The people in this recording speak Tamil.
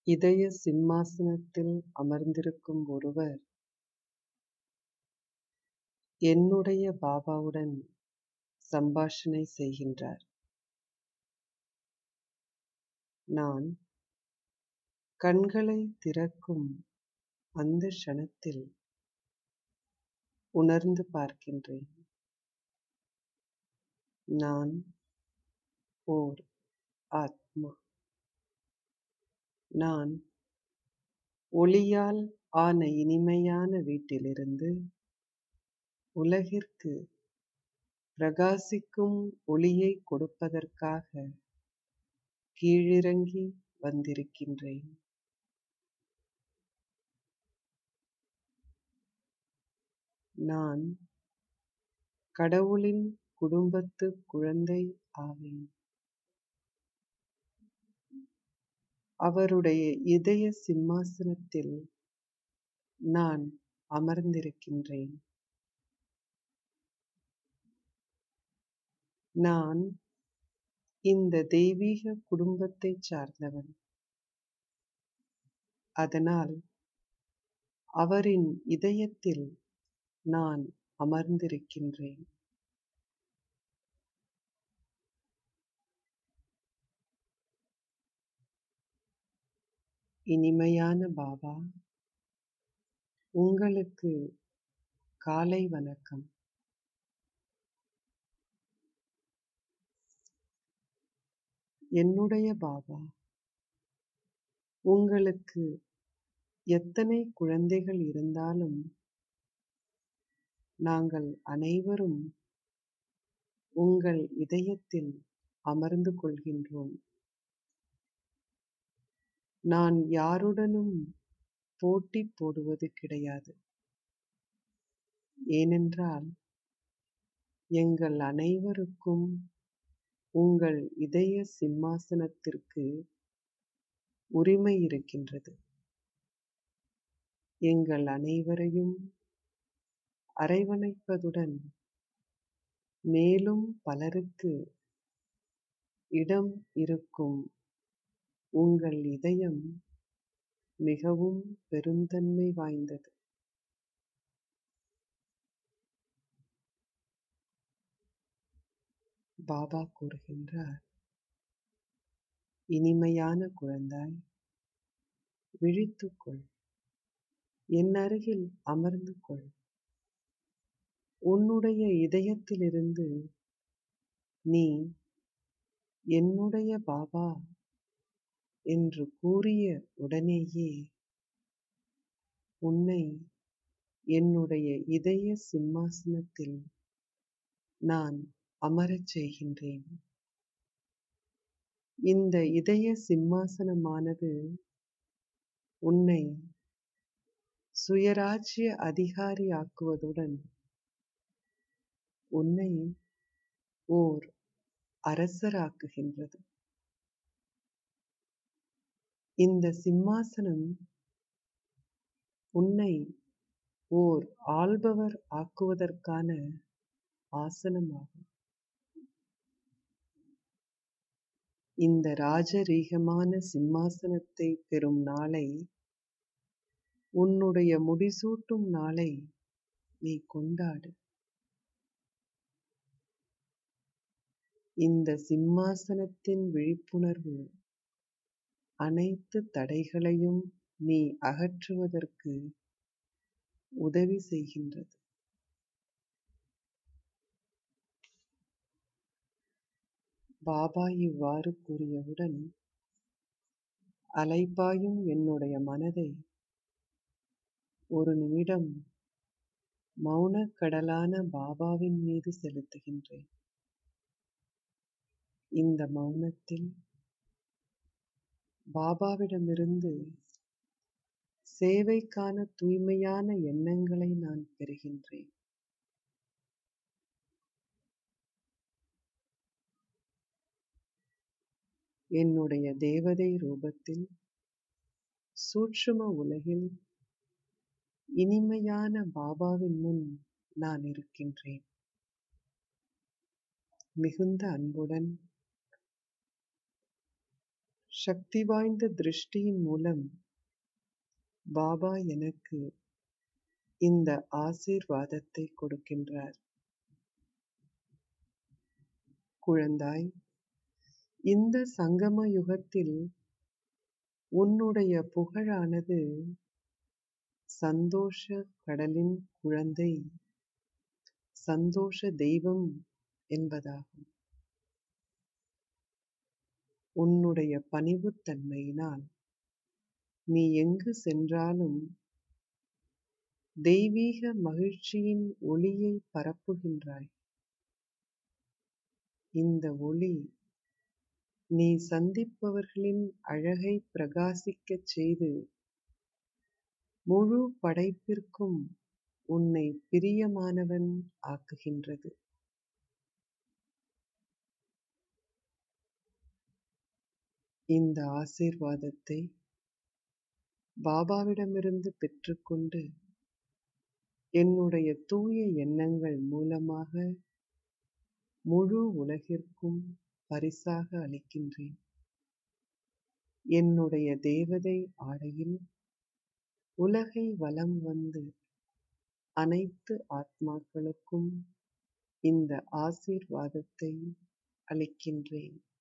இதய சிம்மாசனத்தில் அமர்ந்திருக்கும் ஒருவர் என்னுடைய பாபாவுடன் சம்பாஷணை செய்கின்றார் நான் கண்களை திறக்கும் அந்த க்ஷணத்தில் உணர்ந்து பார்க்கின்றேன் நான் ஓர் ஆத்மா நான் ஒளியால் ஆன இனிமையான வீட்டிலிருந்து உலகிற்கு பிரகாசிக்கும் ஒளியை கொடுப்பதற்காக கீழிறங்கி வந்திருக்கின்றேன் நான் கடவுளின் குடும்பத்து குழந்தை ஆவேன் அவருடைய இதய சிம்மாசனத்தில் நான் அமர்ந்திருக்கின்றேன் நான் இந்த தெய்வீக குடும்பத்தைச் சார்ந்தவன் அதனால் அவரின் இதயத்தில் நான் அமர்ந்திருக்கின்றேன் இனிமையான பாபா உங்களுக்கு காலை வணக்கம் என்னுடைய பாபா உங்களுக்கு எத்தனை குழந்தைகள் இருந்தாலும் நாங்கள் அனைவரும் உங்கள் இதயத்தில் அமர்ந்து கொள்கின்றோம் நான் யாருடனும் போட்டி போடுவது கிடையாது ஏனென்றால் எங்கள் அனைவருக்கும் உங்கள் இதய சிம்மாசனத்திற்கு உரிமை இருக்கின்றது எங்கள் அனைவரையும் அரவணைப்பதுடன் மேலும் பலருக்கு இடம் இருக்கும் உங்கள் இதயம் மிகவும் பெருந்தன்மை வாய்ந்தது பாபா கூறுகின்றார் இனிமையான குழந்தாய் விழித்துக்கொள் என் அருகில் அமர்ந்து கொள் உன்னுடைய இதயத்திலிருந்து நீ என்னுடைய பாபா என்று கூறிய உடனேயே உன்னை என்னுடைய இதய சிம்மாசனத்தில் நான் அமரச் செய்கின்றேன் இந்த இதய சிம்மாசனமானது உன்னை சுயராஜ்ய அதிகாரி ஆக்குவதுடன் உன்னை ஓர் அரசராக்குகின்றது இந்த சிம்மாசனம் உன்னை ஓர் ஆள்பவர் ஆக்குவதற்கான ஆசனமாகும் இந்த ராஜரீகமான சிம்மாசனத்தை பெறும் நாளை உன்னுடைய முடிசூட்டும் நாளை நீ கொண்டாடு இந்த சிம்மாசனத்தின் விழிப்புணர்வு அனைத்து தடைகளையும் நீ அகற்றுவதற்கு உதவி செய்கின்றது பாபா இவ்வாறு கூறியவுடன் அலைபாயும் என்னுடைய மனதை ஒரு நிமிடம் மௌனக் கடலான பாபாவின் மீது செலுத்துகின்றேன் இந்த மௌனத்தில் பாபாவிடமிருந்து சேவைக்கான தூய்மையான எண்ணங்களை நான் பெறுகின்றேன் என்னுடைய தேவதை ரூபத்தில் சூட்சும உலகில் இனிமையான பாபாவின் முன் நான் இருக்கின்றேன் மிகுந்த அன்புடன் சக்தி வாய்ந்த திருஷ்டியின் மூலம் பாபா எனக்கு இந்த ஆசீர்வாதத்தை கொடுக்கின்றார் குழந்தாய் இந்த சங்கம யுகத்தில் உன்னுடைய புகழானது சந்தோஷ கடலின் குழந்தை சந்தோஷ தெய்வம் என்பதாகும் உன்னுடைய பணிவுத்தன்மையினால் நீ எங்கு சென்றாலும் தெய்வீக மகிழ்ச்சியின் ஒளியை பரப்புகின்றாய் இந்த ஒளி நீ சந்திப்பவர்களின் அழகை பிரகாசிக்கச் செய்து முழு படைப்பிற்கும் உன்னை பிரியமானவன் ஆக்குகின்றது இந்த ஆசீர்வாதத்தை பாபாவிடமிருந்து பெற்றுக்கொண்டு என்னுடைய தூய எண்ணங்கள் மூலமாக முழு உலகிற்கும் பரிசாக அளிக்கின்றேன் என்னுடைய தேவதை ஆடையில் உலகை வலம் வந்து அனைத்து ஆத்மாக்களுக்கும் இந்த ஆசீர்வாதத்தை அளிக்கின்றேன்